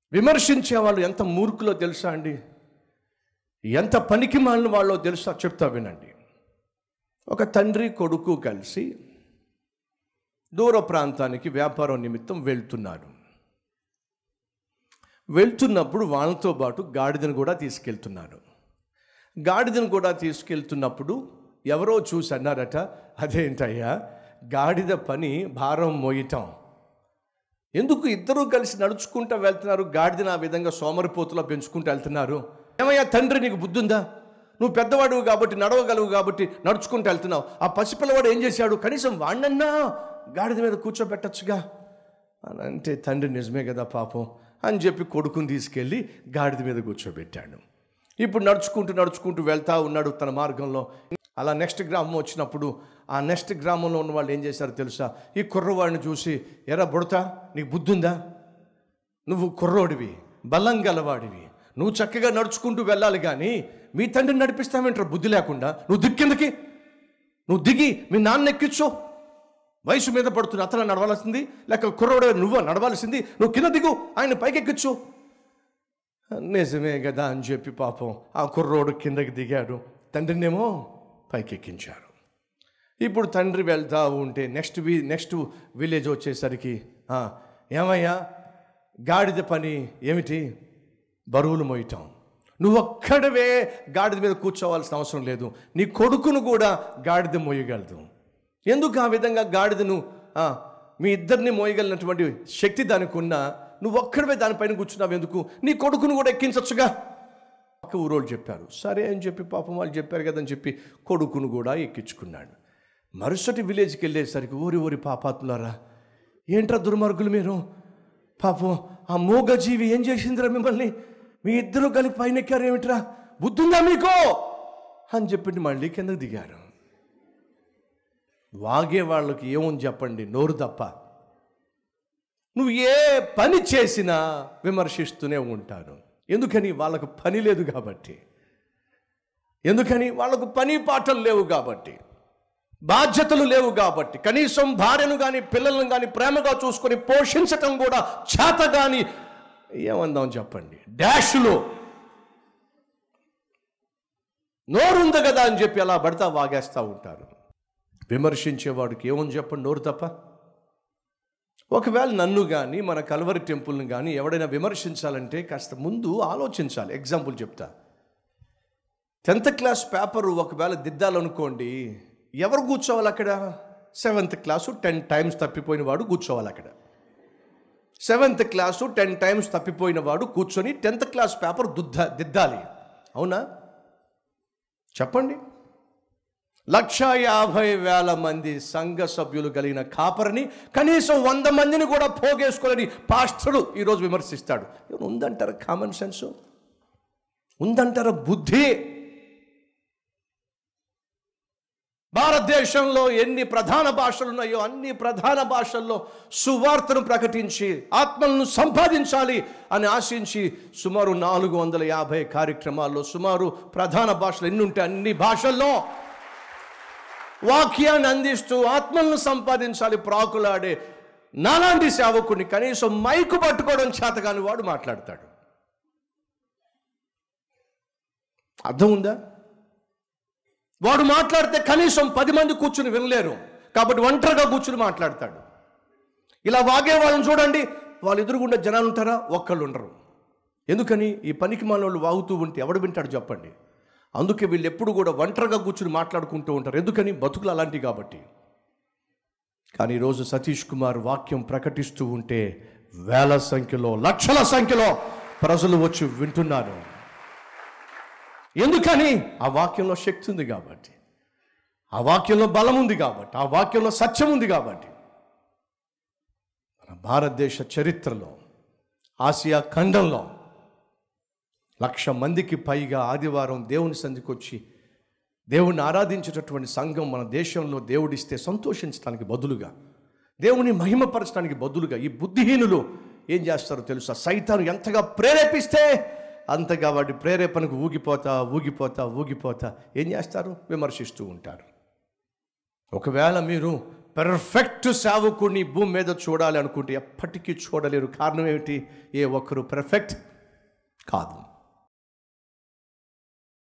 విమర్శించే వాళ్ళు ఎంత మూర్ఖులో తెలుసా అండి ఎంత పనికి మాలిన వాళ్ళో తెలుసా చెప్తా వినండి ఒక తండ్రి కొడుకు కలిసి దూర ప్రాంతానికి వ్యాపారం నిమిత్తం వెళ్తున్నారు వెళ్తున్నప్పుడు వాళ్ళతో పాటు గాడిదను కూడా తీసుకెళ్తున్నారు గాడిదను కూడా తీసుకెళ్తున్నప్పుడు ఎవరో చూసి అన్నారట అదేంటయ్యా గాడిద పని భారం మోయటం ఎందుకు ఇద్దరూ కలిసి నడుచుకుంటూ వెళ్తున్నారు గాడిదని ఆ విధంగా సోమరిపోతులా పెంచుకుంటూ వెళ్తున్నారు ఏమయ్యా తండ్రి నీకు బుద్ధి ఉందా నువ్వు పెద్దవాడు కాబట్టి నడవగలవు కాబట్టి నడుచుకుంటూ వెళ్తున్నావు ఆ పసిపిల్లవాడు ఏం చేశాడు కనీసం వాణ్ణన్నా గాడిద మీద కూర్చోబెట్టచ్చుగా అని అంటే తండ్రి నిజమే కదా పాపం అని చెప్పి కొడుకుని తీసుకెళ్ళి గాడిద మీద కూర్చోబెట్టాడు ఇప్పుడు నడుచుకుంటూ నడుచుకుంటూ వెళ్తా ఉన్నాడు తన మార్గంలో అలా నెక్స్ట్ గ్రామం వచ్చినప్పుడు ఆ నెక్స్ట్ గ్రామంలో ఉన్న వాళ్ళు ఏం చేశారో తెలుసా ఈ కుర్రవాడిని చూసి ఎరా బుడతా నీకు బుద్ధి ఉందా నువ్వు కుర్రోడివి బలం గలవాడివి నువ్వు చక్కగా నడుచుకుంటూ వెళ్ళాలి కానీ మీ తండ్రిని నడిపిస్తావేంటారు బుద్ధి లేకుండా నువ్వు దిక్కిందకి నువ్వు దిగి మీ నాన్న ఎక్కించు వయసు మీద పడుతున్న అతను నడవాల్సింది లేక కుర్రోడు నువ్వు నడవాల్సింది నువ్వు కింద దిగు ఆయన పైకి ఎక్కించు నిజమే కదా అని చెప్పి పాపం ఆ కుర్రోడు కిందకి దిగాడు తండ్రినేమో పైకి ఎక్కించారు ఇప్పుడు తండ్రి వెళ్తా ఉంటే నెక్స్ట్ వి నెక్స్ట్ విలేజ్ వచ్చేసరికి "ఆ, ఏమయ్యా గాడిద పని ఏమిటి బరువులు మోయటం నువ్వు ఒక్కడవే గాడిద మీద కూర్చోవాల్సిన అవసరం లేదు నీ కొడుకును కూడా గాడిద మోయగలదు ఎందుకు ఆ విధంగా గాడిదను ఆ, మీ ఇద్దరిని మోయగలిగినటువంటి శక్తి దానికి ఉన్నా నువ్వు ఒక్కడవే దానిపైన కూర్చున్నావు ఎందుకు నీ కొడుకును కూడా ఎక్కించచ్చుగా పక్క ఊరోళ్ళు చెప్పారు సరే అని చెప్పి పాపం వాళ్ళు చెప్పారు కదని చెప్పి కొడుకును కూడా ఎక్కించుకున్నాడు మరుసటి విలేజ్కి వెళ్ళేసరికి ఊరి ఊరి పాపాత్ములారా ఏంట్రా దుర్మార్గులు మీరు పాపం ఆ మూగజీవి ఏం చేసిందిరా మిమ్మల్ని మీ ఇద్దరు కలిపి పైన ఎక్కారు ఏమిట్రా బుద్ధుందా మీకు అని చెప్పి మళ్ళీ కిందకు దిగారు వాగే వాళ్ళకి ఏముంది చెప్పండి నోరు తప్ప నువ్వు ఏ పని చేసినా విమర్శిస్తూనే ఉంటారు ఎందుకని వాళ్ళకు పని లేదు కాబట్టి ఎందుకని వాళ్ళకు పని పాటలు లేవు కాబట్టి బాధ్యతలు లేవు కాబట్టి కనీసం భార్యను కానీ పిల్లలను కానీ ప్రేమగా చూసుకొని పోషించటం కూడా చేత కానీ ఏమందాం చెప్పండి డాష్లో నోరుంది కదా అని చెప్పి అలా పడతా వాగేస్తూ ఉంటారు విమర్శించేవాడికి ఏముంది చెప్పండి నోరు తప్ప ఒకవేళ నన్ను కానీ మన కల్వరి టెంపుల్ని కానీ ఎవడైనా విమర్శించాలంటే కాస్త ముందు ఆలోచించాలి ఎగ్జాంపుల్ చెప్తా టెన్త్ క్లాస్ పేపర్ ఒకవేళ దిద్దాలనుకోండి ఎవరు కూర్చోవాలి అక్కడ సెవెంత్ క్లాసు టెన్ టైమ్స్ తప్పిపోయిన వాడు కూర్చోవాలి అక్కడ సెవెంత్ క్లాసు టెన్ టైమ్స్ తప్పిపోయిన వాడు కూర్చొని టెన్త్ క్లాస్ పేపర్ దుద్ద దిద్దాలి అవునా చెప్పండి లక్ష యాభై వేల మంది సంఘ సభ్యులు కలిగిన కాపరిని కనీసం వంద మందిని కూడా పోగేసుకోలేని పాస్టరు ఈరోజు విమర్శిస్తాడు ఏమైనా ఉందంటారా కామన్ సెన్స్ ఉందంటారా బుద్ధి భారతదేశంలో ఎన్ని ప్రధాన భాషలు ఉన్నాయో అన్ని ప్రధాన భాషల్లో సువార్తను ప్రకటించి ఆత్మలను సంపాదించాలి అని ఆశించి సుమారు నాలుగు వందల యాభై కార్యక్రమాల్లో సుమారు ప్రధాన భాషలు ఎన్ని ఉంటే అన్ని భాషల్లో వాక్యాన్ని అందిస్తూ ఆత్మలను సంపాదించాలి ప్రాకులాడే నాలాంటి సేవకుడిని కనీసం మైకు పట్టుకోవడం చేతగాని వాడు మాట్లాడతాడు అర్థం ఉందా వాడు మాట్లాడితే కనీసం పది మంది కూర్చుని వినలేరు కాబట్టి ఒంటరిగా కూర్చుని మాట్లాడతాడు ఇలా వాగే వాళ్ళని చూడండి వాళ్ళు ఎదురుగుండా జనాలు ఉంటారా ఒక్కళ్ళు ఉండరు ఎందుకని ఈ పనికి మానవులు వాగుతూ ఉంటే ఎవడు వింటాడు చెప్పండి అందుకే వీళ్ళు ఎప్పుడు కూడా ఒంటరిగా కూర్చుని మాట్లాడుకుంటూ ఉంటారు ఎందుకని బతుకులు అలాంటివి కాబట్టి కానీ ఈరోజు సతీష్ కుమార్ వాక్యం ప్రకటిస్తూ ఉంటే వేల సంఖ్యలో లక్షల సంఖ్యలో ప్రజలు వచ్చి వింటున్నారు ఎందుకని ఆ వాక్యంలో శక్తి ఉంది కాబట్టి ఆ వాక్యంలో బలం ఉంది కాబట్టి ఆ వాక్యంలో సత్యం ఉంది కాబట్టి మన భారతదేశ చరిత్రలో ఆసియా ఖండంలో లక్ష మందికి పైగా ఆదివారం దేవుని సంధికి వచ్చి దేవుణ్ణి ఆరాధించేటటువంటి సంఘం మన దేశంలో దేవుడిస్తే సంతోషించడానికి బదులుగా దేవుని మహిమపరచడానికి బదులుగా ఈ బుద్ధిహీనులు ఏం చేస్తారో తెలుసా సైతాను ఎంతగా ప్రేరేపిస్తే అంతగా వాడి ప్రేరేపణకు ఊగిపోతా ఊగిపోతా ఊగిపోతా ఏం చేస్తారు విమర్శిస్తూ ఉంటారు ఒకవేళ మీరు పర్ఫెక్ట్ సేవకుడిని ఈ భూమి మీద చూడాలి అనుకుంటే ఎప్పటికీ చూడలేరు కారణం ఏమిటి ఏ ఒక్కరు పర్ఫెక్ట్ కాదు